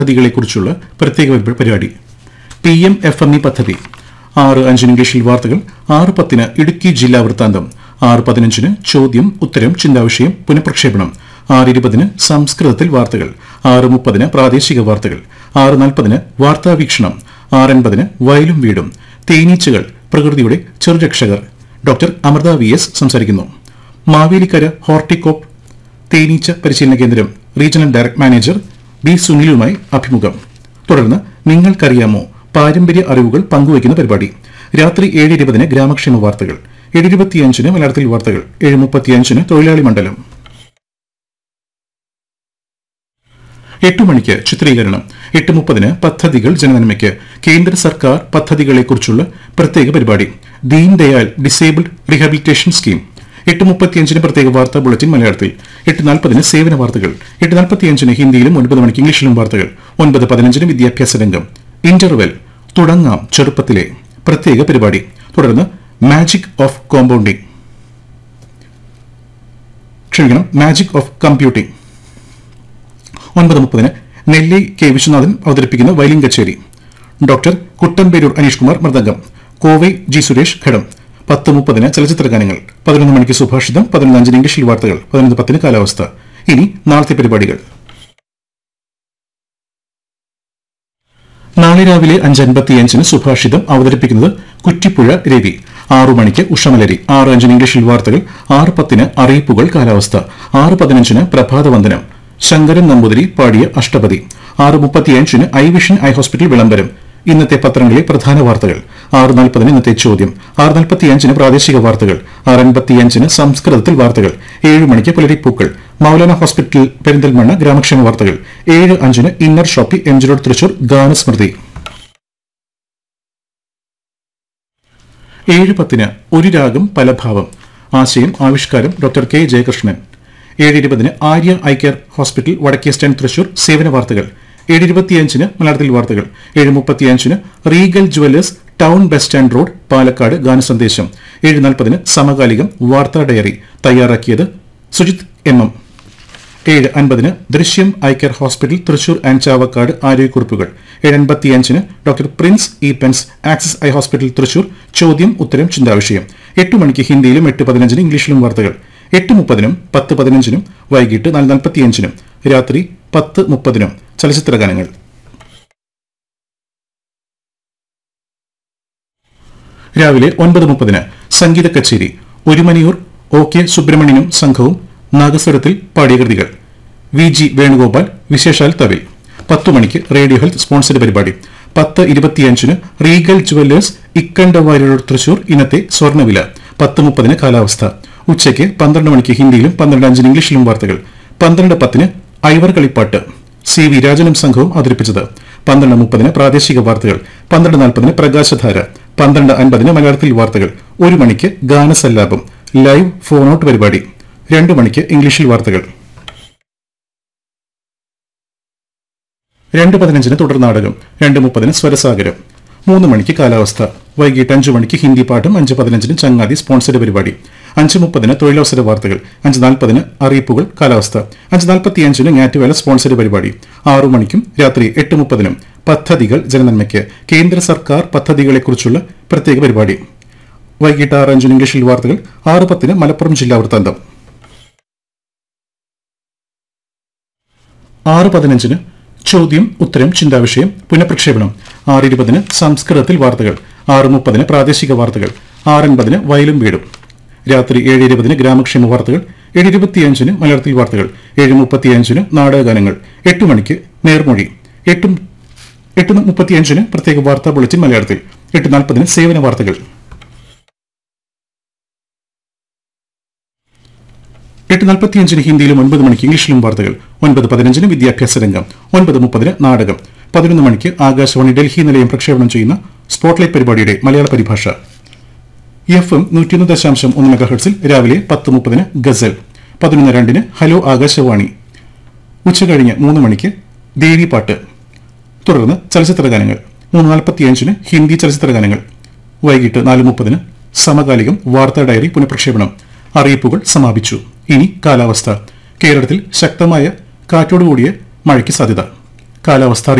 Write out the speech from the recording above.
പദ്ധതികളെക്കുറിച്ചുള്ള പ്രത്യേക പരി- പരിപാടി P M F M E പദ്ധതി ആറ് അഞ്ചിന് ഇംഗ്ലീഷിൽ വാർത്തകൾ ആറ് പത്തിന് ഇടുക്കി ജില്ലാ വൃത്താന്തം ആറ് പതിനഞ്ചിന് ചോദ്യം ഉത്തരം ചിന്താവിഷയം പുനഃപ്രക്ഷേപണം ആറ് ഇരുപതിന് സംസ്കൃതത്തിൽ വാർത്തകൾ ആറ് മുപ്പതിന് പ്രാദേശിക വാർത്തകൾ ആറ് നാൽപ്പതിന് വാർത്താവീക്ഷണം ആറ് എൺപതിന് വയലും വീടും തേനീച്ചകൾ പ്രകൃതിയുടെ ചെറുരക്ഷകർ ഡോക്ടർ അമൃത വി എസ് സംസാരിക്കുന്നു മാവേലിക്കര ഹോർട്ടികോപ്പ് തേനീച്ച പരിശീലന കേന്ദ്രം റീജിയണൽ ഡയറക്ട് മാനേജർ ബി സുനിലുമായി അഭിമുഖം തുടർന്ന് നിങ്ങൾക്കറിയാമോ പാരമ്പര്യ അറിവുകൾ പങ്കുവയ്ക്കുന്ന പരിപാടി രാത്രി ഏഴ് ഇരുപതിന് ഗ്രാമക്ഷേമ വാർത്തകൾ ഏഴ് ഇരുപത്തിയഞ്ചിന് മലയാളത്തിൽ വാർത്തകൾ ഏഴ് മുപ്പത്തിയഞ്ചിന് തൊഴിലാളി മണ്ഡലം എട്ട് മണിക്ക് ചിത്രീകരണം എട്ട് മുപ്പതിന് പദ്ധതികൾ ജനനന്മയ്ക്ക് കേന്ദ്ര സർക്കാർ പദ്ധതികളെക്കുറിച്ചുള്ള പ്രത്യേക പരിപാടി Deen Dayal disabled rehabilitation scheme എട്ട് മുപ്പത്തിയഞ്ചിന് പ്രത്യേക വാർത്താ ബുള്ളറ്റിൻ മലയാളത്തിൽ എട്ട് നാൽപ്പതിന് സേവന വാർത്തകൾ എട്ട് നാൽപ്പത്തിയഞ്ചിന് ഹിന്ദിയിലും ഒൻപത് മണിക്ക് ഇംഗ്ലീഷിലും വാർത്തകൾ ഒൻപത് പതിനഞ്ചിന് വിദ്യാഭ്യാസ രംഗം ഇന്റർവെൽ തുടങ്ങാം ചെറുപ്പത്തിലെ പ്രത്യേക പരിപാടി തുടർന്ന് മാജിക് ഓഫ് കോമ്പൗണ്ടിംഗ് ക്ഷമിക്കണം മാജിക് ഓഫ് കമ്പ്യൂട്ടിംഗ് ഒൻപത് മുപ്പതിന് നെല്ലി കെ വിശ്വനാഥൻ അവതരിപ്പിക്കുന്ന വയലിൻ കച്ചേരി ഡോക്ടർ കുട്ടമ്പേരൂർ അനീഷ് കുമാർ മൃദംഗം കോവൈ ജി സുരേഷ് ഘടം പത്ത് മുപ്പതിന് ചലച്ചിത്ര ഗാനങ്ങൾ പതിനൊന്ന് മണിക്ക് സുഭാഷിതം പതിനൊന്ന് അഞ്ചിന് ഇംഗ്ലീഷിൽ വാർത്തകൾ പതിനൊന്ന് പത്തിന് കാലാവസ്ഥ ഇനി നാളത്തെ പരിപാടികൾ നാളെ രാവിലെ അഞ്ച് അൻപത്തിയഞ്ചിന് സുഭാഷിതം അവതരിപ്പിക്കുന്നത് കുറ്റിപ്പുഴ രവി ആറു മണിക്ക് ഉഷമലരി ആറ് അഞ്ചിന് ഇംഗ്ലീഷിൽ വാർത്തകൾ ആറ് പത്തിന് അറിയിപ്പുകൾ കാലാവസ്ഥ ആറ് പതിനഞ്ചിന് പ്രഭാതവന്ദനം ശങ്കരൻ നമ്പൂതിരി പാടിയ അഷ്ടപതി ആറ് മുപ്പത്തിയഞ്ചിന് ഐ വിഷൻ ഐ ഹോസ്പിറ്റൽ വിളംബരം ഇന്നത്തെ പത്രങ്ങളിലെ പ്രധാന വാർത്തകൾ ആറ് നാൽപ്പതിന് ഇന്നത്തെ ചോദ്യം ആറ് നാൽപ്പത്തിയഞ്ചിന് പ്രാദേശിക വാർത്തകൾ ആറ് അൻപത്തിയഞ്ചിന് സംസ്കൃതത്തിൽ വാർത്തകൾ ഏഴ് മണിക്ക് പുലരിപ്പൂക്കൾ മൗലാന ഹോസ്പിറ്റൽ പെരിന്തൽമണ്ണ ഗ്രാമക്ഷേമ വാർത്തകൾ ഏഴ് അഞ്ചിന് inner shoppe M G road Thrissur ഗാനസ്മൃതി ഏഴ് പത്തിന് ഒരു രാഗം പലഭാവം ആശയം ആവിഷ്കാരം ഡോക്ടർ കെ ജയകൃഷ്ണൻ ഏഴ് ഇരുപതിന് ആര്യ ഐ കെയർ ഹോസ്പിറ്റൽ വടക്കേ സ്റ്റാൻഡ് തൃശൂർ സേവന വാർത്തകൾ ഏഴ് ഇരുപത്തിയഞ്ചിന് മലയാളത്തിൽ വാർത്തകൾ ഏഴ് മുപ്പത്തിയഞ്ചിന് regal jewellers town bus stand road Palakkad ഗാനസന്ദേശം ഏഴ് നാൽപ്പതിന് സമകാലികം വാർത്താ ഡയറി തയ്യാറാക്കിയത് സുജിത് എം എം ഏഴ് അൻപതിന് ദൃശ്യം eye care hospital Thrissur and Chavakkad ആരോഗ്യക്കുറിപ്പുകൾ ഏഴ് അൻപത്തിയഞ്ചിന് ഡോക്ടർ പ്രിൻസ് ഇ പെൻസ് ആക്സിസ് ഐ ഹോസ്പിറ്റൽ തൃശൂർ ചോദ്യം ഉത്തരം ചിന്താവിഷയം എട്ട് മണിക്ക് ഹിന്ദിയിലും എട്ട് പതിനഞ്ചിന് ഇംഗ്ലീഷിലും വാർത്തകൾ എട്ട് മുപ്പതിനും പത്ത് പതിനഞ്ചിനും വൈകിട്ട് നാല് നാൽപ്പത്തിയഞ്ചിനും രാത്രി പത്ത് മുപ്പതിനും ചലച്ചിത്ര ഗാനങ്ങൾ രാവിലെ ഒൻപത് മുപ്പതിന് സംഗീത കച്ചേരി ഒരുമനിയൂർ ഒ കെ സുബ്രഹ്മണ്യനും സംഘവും നാഗസ്വരത്തിൽ പാടിയ കൃതികൾ വി ജി വേണുഗോപാൽ വിശേഷാൽ തവിൽ പത്തു മണിക്ക് റേഡിയോ ഹെൽത്ത് സ്പോൺസർഡ് പരിപാടി പത്ത് ഇരുപത്തിയഞ്ചിന് റീഗൽ ജുവല്ലേഴ്സ് ഇക്കണ്ടവാരിയോട് തൃശൂർ ഇന്നത്തെ സ്വർണ്ണവില പത്ത് മുപ്പതിന് കാലാവസ്ഥ ഉച്ചയ്ക്ക് പന്ത്രണ്ട് മണിക്ക് ഹിന്ദിയിലും പന്ത്രണ്ട് അഞ്ചിന് ഇംഗ്ലീഷിലും വാർത്തകൾ പന്ത്രണ്ട് പത്തിന് ഐവർ കളിപ്പാട്ട് സി വി രാജനും സംഘവും അവതരിപ്പിച്ചത് പന്ത്രണ്ട് മുപ്പതിന് പ്രാദേശിക വാർത്തകൾ പന്ത്രണ്ട് നാൽപ്പതിന് പ്രകാശധാര പന്ത്രണ്ട് അൻപതിന് മലയാളത്തിൽ വാർത്തകൾ ഒരു മണിക്ക് ഗാനസല്ലാപം ലൈവ് ഫോൺ ഔട്ട് പരിപാടി രണ്ടു മണിക്ക് ഇംഗ്ലീഷിൽ വാർത്തകൾ രണ്ട് പതിനഞ്ചിന് തുടർ നാടകം രണ്ട് മുപ്പതിന് സ്വരസാഗരം മൂന്ന് മണിക്ക് കാലാവസ്ഥ വൈകിട്ട് അഞ്ചു മണിക്ക് ഹിന്ദി പാട്ടും അഞ്ച് പതിനഞ്ചിന് ചങ്ങാതി സ്പോൺസർഡ് പരിപാടി അഞ്ച് മുപ്പതിന് തൊഴിലവസര വാർത്തകൾ അഞ്ച് നാൽപ്പതിന് അറിയിപ്പുകൾ കാലാവസ്ഥ അഞ്ച് നാൽപ്പത്തിയഞ്ചിന് ഞാറ്റുവേല സ്പോൺസർഡ് പരിപാടി ആറു മണിക്കും രാത്രി എട്ട് മുപ്പതിനും പദ്ധതികൾ ജനനന്മയ്ക്ക് കേന്ദ്ര സർക്കാർ പദ്ധതികളെക്കുറിച്ചുള്ള പ്രത്യേക പരിപാടി വൈകിട്ട് ആറ് അഞ്ചിന് ഇംഗ്ലീഷിൽ വാർത്തകൾ ആറ് പത്തിന് മലപ്പുറം ജില്ലാ വൃത്താന്തം ആറ് പതിനഞ്ചിന് ചോദ്യം ഉത്തരം ചിന്താവിഷയം പുനഃപ്രക്ഷേപണം ആറ് ഇരുപതിന് സംസ്കൃതത്തിൽ വാർത്തകൾ ആറ് മുപ്പതിന് പ്രാദേശിക വാർത്തകൾ ആറ് അൻപതിന് വയലും വീടും രാത്രി ഏഴ് ഇരുപതിന് ഗ്രാമക്ഷേമ വാർത്തകൾ ഏഴ് ഇരുപത്തിയഞ്ചിന് മലയാളത്തിൽ വാർത്തകൾ ഏഴ് മുപ്പത്തിയഞ്ചിന് നാടകഗാനങ്ങൾ എട്ട് മണിക്ക് നേർമൊഴി എട്ട് എട്ട് മുപ്പത്തിയഞ്ചിന് പ്രത്യേക വാർത്താ ബുള്ളറ്റിൻ മലയാളത്തിൽ എട്ട് നാൽപ്പതിന് സേവന വാർത്തകൾ എട്ട് നാൽപ്പത്തിയഞ്ചിന് ഹിന്ദിയിലും ഒൻപത് മണിക്ക് ഇംഗ്ലീഷിലും വാർത്തകൾ ഒൻപത് പതിനഞ്ചിന് വിദ്യാഭ്യാസ രംഗം ഒൻപത് മുപ്പതിന് നാടകം പതിനൊന്ന് മണിക്ക് ആകാശവാണി ഡൽഹി നിലയം പ്രക്ഷേപണം ചെയ്യുന്ന സ്പോട്ട്ലൈറ്റ് പരിപാടിയുടെ മലയാള പരിഭാഷ എഫ് എം നൂറ്റിയൊന്ന് ദശാംശം ഒന്ന് മെഗാഹെർട്സിൽ രാവിലെ പത്ത് മുപ്പതിന് ഗസൽ പതിനൊന്ന് രണ്ടിന് ഹലോ ആകാശവാണി ഉച്ചകഴിഞ്ഞ് മൂന്ന് മണിക്ക് ദേവിപാട്ട് തുടർന്ന് ചലച്ചിത്ര ഗാനങ്ങൾ മൂന്ന് നാൽപ്പത്തിയഞ്ചിന് ഹിന്ദി ചലച്ചിത്ര ഗാനങ്ങൾ വൈകിട്ട് നാല് മുപ്പതിന് സമകാലികം വാർത്താ ഡയറി പുനഃപ്രക്ഷേപണം അറിയിപ്പുകൾ സമാപിച്ചു ഇനി കാലാവസ്ഥ കേരളത്തിൽ ശക്തമായ കാറ്റോടുകൂടിയ മഴയ്ക്ക് സാധ്യത കാലാവസ്ഥ